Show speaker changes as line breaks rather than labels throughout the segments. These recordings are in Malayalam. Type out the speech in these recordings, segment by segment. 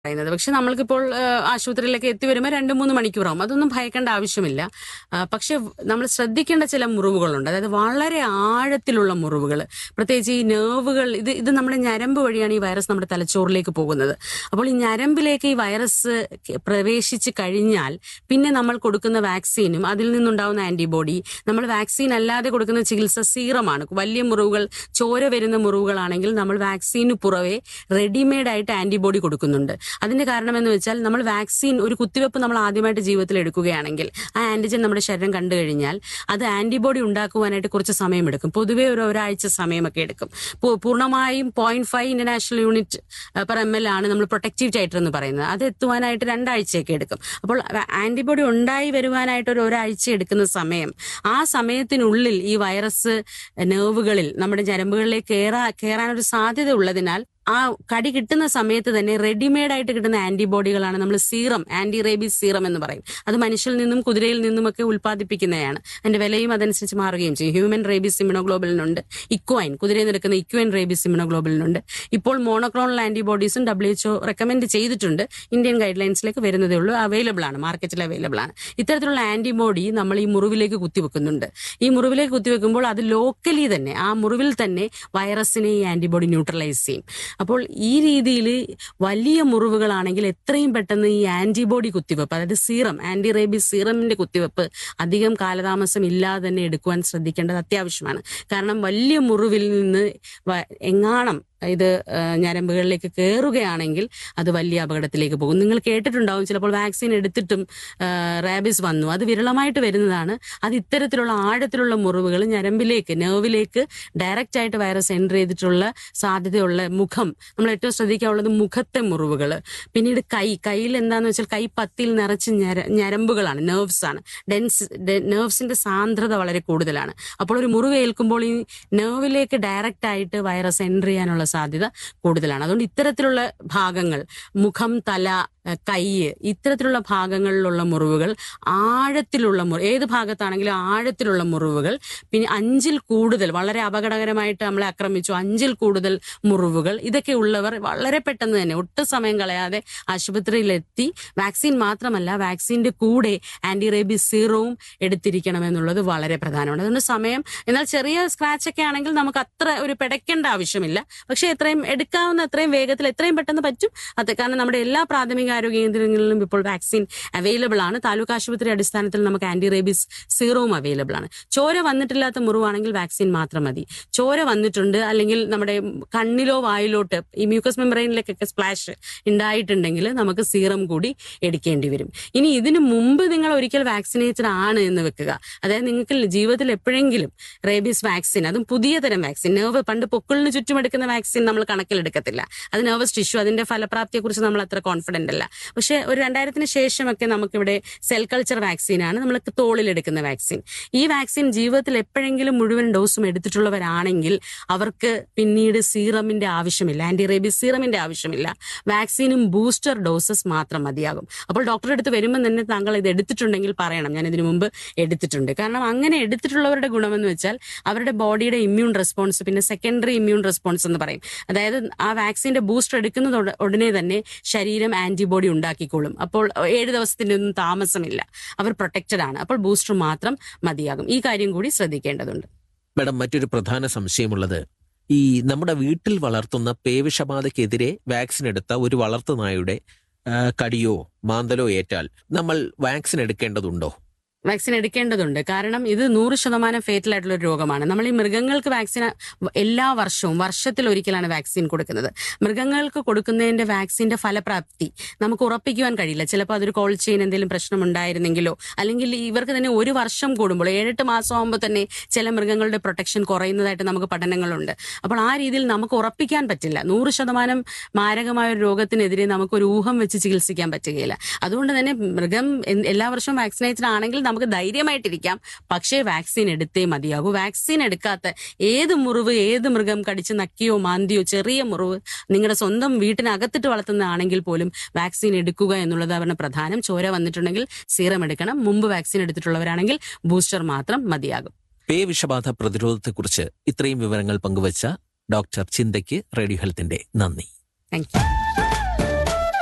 പറയുന്നത് പക്ഷെ നമ്മൾക്കിപ്പോൾ ആ, ആശുപത്രിയിലൊക്കെ എത്തി വരുമ്പോൾ രണ്ട് മൂന്ന് മണിക്കൂറാവും അതൊന്നും ഭയക്കേണ്ട ആവശ്യമില്ല ആ, പക്ഷെ നമ്മൾ ശ്രദ്ധിക്കേണ്ട ചില മുറിവുകളുണ്ട് അതായത് വളരെ ആഴത്തിലുള്ള മുറിവുകൾ പ്രത്യേകിച്ച് ഈ നെർവുകൾ ഇത് ഇത് നമ്മുടെ ഞരമ്പ് വഴിയാണ് ഈ വൈറസ് നമ്മുടെ തലച്ചോറിലേക്ക് പോകുന്നത് അപ്പോൾ ഈ ഞരമ്പിലേക്ക് ഈ വൈറസ് പ്രവേശിച്ച് കഴിഞ്ഞാൽ പിന്നെ നമ്മൾ കൊടുക്കുന്ന വാക്സിനും അതിൽ നിന്നുണ്ടാവുന്ന ആന്റിബോഡി നമ്മൾ വാക്സിൻ അല്ലാതെ കൊടുക്കുന്ന ചികിത്സ സീറമാണ് വലിയ മുറിവുകൾ ചോര വരുന്ന മുറിവുകളാണെങ്കിൽ നമ്മൾ വാക്സിന് പുറവെ റെഡിമെയ്ഡ് ആയിട്ട് ആന്റിബോഡി കൊടുക്കുന്നുണ്ട് അതിന്റെ കാരണം എന്ന് വെച്ചാൽ നമ്മൾ വാക്സിൻ ഒരു കുത്തിവെപ്പ് നമ്മൾ ആദ്യമായിട്ട് ജീവിതത്തിൽ എടുക്കുകയാണെങ്കിൽ ആ ആന്റിജൻ നമ്മുടെ ശരീരം കണ്ടു കഴിഞ്ഞാൽ അത് ആന്റിബോഡി ഉണ്ടാക്കുവാനായിട്ട് കുറച്ച് സമയമെടുക്കും പൊതുവേ ഒരു ഒരാഴ്ച സമയമൊക്കെ എടുക്കും പൂ- പൂർണ്ണമായും point five international unit per M L ആണ് നമ്മൾ പ്രൊട്ടക്റ്റീവ് ടൈറ്റർ എന്ന് പറയുന്നത് അത് എത്തുവാനായിട്ട് രണ്ടാഴ്ചയൊക്കെ എടുക്കും അപ്പോൾ ആന്റിബോഡി ഉണ്ടായി വരുവാനായിട്ട് ഒരു ഒരാഴ്ച എടുക്കുന്ന സമയം ആ സമയത്തിനുള്ളിൽ ഈ വൈറസ് നെർവുകളിൽ നമ്മുടെ ഞരമ്പുകളിലേക്ക് കയറാ കയറാനൊരു സാധ്യത ഉള്ളതിനാൽ ആ കടി കിട്ടുന്ന സമയത്ത് തന്നെ റെഡിമെയ്ഡ് ആയിട്ട് കിട്ടുന്ന ആന്റിബോഡികളാണ് നമ്മൾ സീറം ആന്റി റേബീസ് സീറം എന്ന് പറയും അത് മനുഷ്യരിൽ നിന്നും കുതിരയിൽ നിന്നുമൊക്കെ ഉൽപ്പാദിപ്പിക്കുന്നതാണ് അതിന്റെ വിലയും അതനുസരിച്ച് മാറുകയും ചെയ്യും ഹ്യൂമൻ റേബീസ് ഇമ്യൂണോഗ്ലോബലിനുണ്ട് ഇക്വൈൻ കുതിരയിൽ നിന്ന് എടുക്കുന്ന ഇക്വൈൻ റേബീസ് ഇമ്യൂണോഗ്ലോബലിനുണ്ട് ഇപ്പോൾ മോണോക്ലോണൽ ആന്റിബോഡീസും ഡബ്ല്യു എച്ച്ഒ റെക്കമെൻഡ് ചെയ്തിട്ടുണ്ട് ഇന്ത്യൻ ഗൈഡ് ലൈൻസിലേക്ക് വരുന്നതേ ഉള്ളൂ അവൈലബിൾ ആണ് മാർക്കറ്റിൽ അവൈലബിൾ ആണ് ഇത്തരത്തിലുള്ള ആന്റിബോഡി നമ്മൾ ഈ മുറിവിലേക്ക് കുത്തിവെക്കുന്നുണ്ട് ഈ മുറിവിലേക്ക് കുത്തിവെക്കുമ്പോൾ അത് ലോക്കലി തന്നെ ആ മുറിവിൽ തന്നെ വൈറസിനെ ഈ ആന്റിബോഡി ന്യൂട്രലൈസ് ചെയ്യും അപ്പോൾ ഈ രീതിയിൽ വലിയ മുറിവുകളാണെങ്കിൽ എത്രയും പെട്ടെന്ന് ഈ ആന്റിബോഡി കുത്തിവെപ്പ് അതായത് സീറം ആന്റി റേബീസ് സീറമിന്റെ കുത്തിവെപ്പ് അധികം കാലതാമസം ഇല്ലാതെ തന്നെ എടുക്കുവാൻ ശ്രദ്ധിക്കേണ്ടത് അത്യാവശ്യമാണ് കാരണം വലിയ മുറിവിൽ നിന്ന് വ- എങ്ങാണം ഇത് ആ, ഞരമ്പുകളിലേക്ക് കയറുകയാണെങ്കിൽ അത് വലിയ അപകടത്തിലേക്ക് പോകും നിങ്ങൾ കേട്ടിട്ടുണ്ടാവും ചിലപ്പോൾ വാക്സിൻ എടുത്തിട്ടും റാബിസ് വന്നു അത് വിരളമായിട്ട് വരുന്നതാണ് അത് ഇത്തരത്തിലുള്ള ആഴത്തിലുള്ള മുറിവുകൾ ഞരമ്പിലേക്ക് നെർവിലേക്ക് ഡയറക്റ്റ് ആയിട്ട് വൈറസ് എൻ്റർ ചെയ്തിട്ടുള്ള സാധ്യതയുള്ള മുഖം നമ്മൾ ഏറ്റവും ശ്രദ്ധിക്കാനുള്ളത് മുഖത്തെ മുറിവുകൾ പിന്നീട് കൈ കയ്യിൽ എന്താന്ന് വെച്ചാൽ കൈ പത്തിയിൽ നിറച്ച് ഞര ഞരമ്പുകളാണ് നെർവ്സ് ആണ് ഡെൻസ് നെർവ്സിന്റെ സാന്ദ്രത വളരെ കൂടുതലാണ് അപ്പോൾ ഒരു മുറിവ് ഏൽക്കുമ്പോൾ ഈ നെർവിലേക്ക് ഡയറക്റ്റ് ആയിട്ട് വൈറസ് എൻ്റർ ചെയ്യാനുള്ള സാധ്യത കൂടുതലാണ് അതുകൊണ്ട് ഇത്തരത്തിലുള്ള ഭാഗങ്ങൾ മുഖം തല ഏഹ് കൈ ഇത്തരത്തിലുള്ള ഭാഗങ്ങളിലുള്ള മുറിവുകൾ ആഴത്തിലുള്ള മുറി ഏത് ഭാഗത്താണെങ്കിലും ആഴത്തിലുള്ള മുറിവുകൾ പിന്നെ അഞ്ചിൽ കൂടുതൽ വളരെ അപകടകരമായിട്ട് നമ്മളെ ആക്രമിച്ചു അഞ്ചിൽ കൂടുതൽ മുറിവുകൾ ഇതൊക്കെ ഉള്ളവർ വളരെ പെട്ടെന്ന് തന്നെ ഒട്ടും സമയം കളയാതെ ആശുപത്രിയിലെത്തി വാക്സിൻ മാത്രമല്ല വാക്സിന്റെ കൂടെ ആന്റി റേബീസ് സീറോവും എടുത്തിരിക്കണം എന്നുള്ളത് വളരെ പ്രധാനമാണ് അതുകൊണ്ട് സമയം എന്നാൽ ചെറിയ സ്ക്രാച്ച് ഒക്കെ ആണെങ്കിൽ നമുക്ക് അത്ര ഒരു പിടയ്ക്കേണ്ട ആവശ്യമില്ല പക്ഷെ എത്രയും എടുക്കാവുന്ന എത്രയും വേഗത്തിൽ എത്രയും പെട്ടെന്ന് പറ്റും അത് കാരണം നമ്മുടെ എല്ലാ പ്രാഥമിക ആരോഗ്യ കേന്ദ്രങ്ങളിലും ഇപ്പോൾ വാക്സിൻ അവൈലബിൾ ആണ് താലൂക്ക് ആശുപത്രി അടിസ്ഥാനത്തിൽ നമുക്ക് ആന്റി റേബീസ് സീറോവും അവൈലബിൾ ആണ് ചോര വന്നിട്ടില്ലാത്ത മുറിവാണെങ്കിൽ വാക്സിൻ മാത്രം മതി ചോര വന്നിട്ടുണ്ട് അല്ലെങ്കിൽ നമ്മുടെ കണ്ണിലോ വായിലോട്ട് ഈ മ്യൂക്കസ് മെമ്പറൈനിലേക്കൊക്കെ സ്പ്ലാഷ് ഉണ്ടായിട്ടുണ്ടെങ്കിൽ നമുക്ക് സീറം കൂടി എടുക്കേണ്ടി വരും ഇനി ഇതിനു മുമ്പ് നിങ്ങൾ ഒരിക്കൽ വാക്സിനേറ്റഡ് ആണ് എന്ന് വെക്കുക അതായത് നിങ്ങൾക്ക് ജീവിതത്തിൽ എപ്പോഴെങ്കിലും റേബീസ് വാക്സിൻ അതും പുതിയ തരം വാക്സിൻ നെർവ് പണ്ട് പൊക്കിളിന് ചുറ്റും എടുക്കുന്ന വാക്സിൻ നമ്മൾ കണക്കിലെടുക്കത്തില്ല അത് നെർവസ് ടിഷ്യൂ അതിന്റെ ഫലപ്രാപ്തിയെക്കുറിച്ച് നമ്മൾ അത്ര കോൺഫിഡന്റ് അല്ല പക്ഷെ ഒരു രണ്ടായിരത്തിന് ശേഷമൊക്കെ നമുക്കിവിടെ സെൽ കൾച്ചർ വാക്സിനാണ് നമ്മൾ തോളിൽ എടുക്കുന്ന വാക്സിൻ ഈ വാക്സിൻ ജീവിതത്തിൽ എപ്പോഴെങ്കിലും മുഴുവൻ ഡോസും എടുത്തിട്ടുള്ളവരാണെങ്കിൽ അവർക്ക് പിന്നീട് സീറമിന്റെ ആവശ്യമില്ല ആന്റി റേബീസ് സീറമിന്റെ ആവശ്യമില്ല വാക്സിനും ബൂസ്റ്റർ ഡോസസ് മാത്രം മതിയാകും അപ്പോൾ ഡോക്ടറെ അടുത്ത് വരുമ്പോൾ തന്നെ താങ്കൾ ഇത് എടുത്തിട്ടുണ്ടെങ്കിൽ പറയണം ഞാൻ ഇതിനു മുമ്പ് എടുത്തിട്ടുണ്ട് കാരണം അങ്ങനെ എടുത്തിട്ടുള്ളവരുടെ ഗുണമെന്ന് വെച്ചാൽ അവരുടെ ബോഡിയുടെ ഇമ്മ്യൂൺ റെസ്പോൺസ് പിന്നെ സെക്കൻഡറി ഇമ്മ്യൂൺ റെസ്പോൺസ് എന്ന് പറയും അതായത് ആ വാക്സിന്റെ ബൂസ്റ്റർ എടുക്കുന്നത് ഉട- ഉടനെ തന്നെ ശരീരം ആന്റിബോഡി ഉണ്ടാക്കിക്കോളും അപ്പോൾ ഏഴ് ദിവസത്തിന്റെ ഒന്നും താമസമില്ല അവർ പ്രൊട്ടക്റ്റഡ് ആണ് അപ്പോൾ ബൂസ്റ്റർ മാത്രം മതിയാകും ഈ കാര്യം കൂടി ശ്രദ്ധിക്കേണ്ടതുണ്ട്
മാഡം മറ്റൊരു പ്രധാന സംശയമുള്ളത് ഈ നമ്മുടെ വീട്ടിൽ വളർത്തുന്ന പേവിഷബാധയ്ക്കെതിരെ വാക്സിൻ എടുത്ത ഒരു വളർത്തുനായുടെ ആ, കടിയോ മാന്തലോ ഏറ്റാൽ നമ്മൾ വാക്സിൻ എടുക്കേണ്ടതുണ്ടോ
വാക്സിൻ എടുക്കേണ്ടതുണ്ട് കാരണം ഇത് നൂറ് ശതമാനം ഫേറ്റൽ ആയിട്ടുള്ള ഒരു രോഗമാണ് നമ്മൾ ഈ മൃഗങ്ങൾക്ക് വാക്സിൻ എല്ലാ വർഷവും വർഷത്തിൽ ഒരിക്കലാണ് വാക്സിൻ കൊടുക്കുന്നത് മൃഗങ്ങൾക്ക് കൊടുക്കുന്നതിന്റെ വാക്സിന്റെ ഫലപ്രാപ്തി നമുക്ക് ഉറപ്പിക്കുവാൻ കഴിയില്ല ചിലപ്പോൾ അതൊരു കോൾ ചെയിൻ എന്തെങ്കിലും പ്രശ്നം ഉണ്ടായിരുന്നെങ്കിലോ അല്ലെങ്കിൽ ഇവർക്ക് തന്നെ ഒരു വർഷം കൂടുമ്പോൾ ഏഴെട്ട് മാസം ആകുമ്പോൾ തന്നെ ചില മൃഗങ്ങളുടെ പ്രൊട്ടക്ഷൻ കുറയുന്നതായിട്ട് നമുക്ക് പഠനങ്ങളുണ്ട് അപ്പോൾ ആ രീതിയിൽ നമുക്ക് ഉറപ്പിക്കാൻ പറ്റില്ല നൂറ് ശതമാനം മാരകമായ ഒരു രോഗത്തിനെതിരെ നമുക്ക് ഒരു ഊഹം വെച്ച് ചികിത്സിക്കാൻ പറ്റുകയില്ല അതുകൊണ്ട് തന്നെ മൃഗം എൻ- എല്ലാ വർഷവും വാക്സിനേറ്റഡ് ആണെങ്കിൽ നമുക്ക് ധൈര്യമായിട്ടിരിക്കാം പക്ഷേ വാക്സിൻ എടുത്തേ മതിയാകൂ വാക്സിൻ എടുക്കാത്ത ഏത് മുറിവ് ഏത് മൃഗം കടിച്ച് നക്കിയോ മാന്തിയോ ചെറിയ മുറിവ് നിങ്ങളുടെ സ്വന്തം വീട്ടിനകത്തിട്ട് വളർത്തുന്നതാണെങ്കിൽ പോലും വാക്സിൻ എടുക്കുക എന്നുള്ളത് അവരുടെ പ്രധാനം ചോര വന്നിട്ടുണ്ടെങ്കിൽ സീറം എടുക്കണം മുമ്പ് വാക്സിൻ എടുത്തിട്ടുള്ളവരാണെങ്കിൽ ബൂസ്റ്റർ മാത്രം മതിയാകും
പേവിഷബാധ പ്രതിരോധത്തെക്കുറിച്ച് ഇത്രയും വിവരങ്ങൾ പങ്കുവച്ച ഡോക്ടർ ചിന്തയ്ക്ക് റേഡിയോ ഹെൽത്തിന്റെ നന്ദി
താങ്ക് യു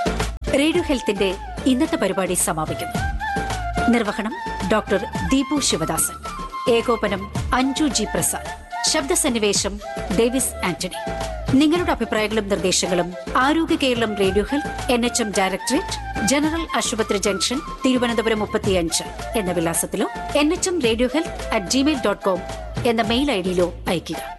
റേഡിയോ ഹെൽത്തിന്റെ ഇന്നത്തെ പരിപാടി സമാപിക്കുന്നു നിർവഹണം ഡോക്ടർ ദീപു ശിവദാസൻ ഏകോപനം അഞ്ജു ജി പ്രസാദ് ശബ്ദസന്നിവേശം ഡേവിസ് ആന്റണി നിങ്ങളുടെ അഭിപ്രായങ്ങളും നിർദ്ദേശങ്ങളും Arogya Keralam radio health N H M directorate general ആശുപത്രി ജംഗ്ഷൻ തിരുവനന്തപുരം മുപ്പത്തിയഞ്ച് എന്ന വിലാസത്തിലോ N H M radio health at Gmail dot com എന്ന മെയിൽ ഐഡിയിലോ അയയ്ക്കുക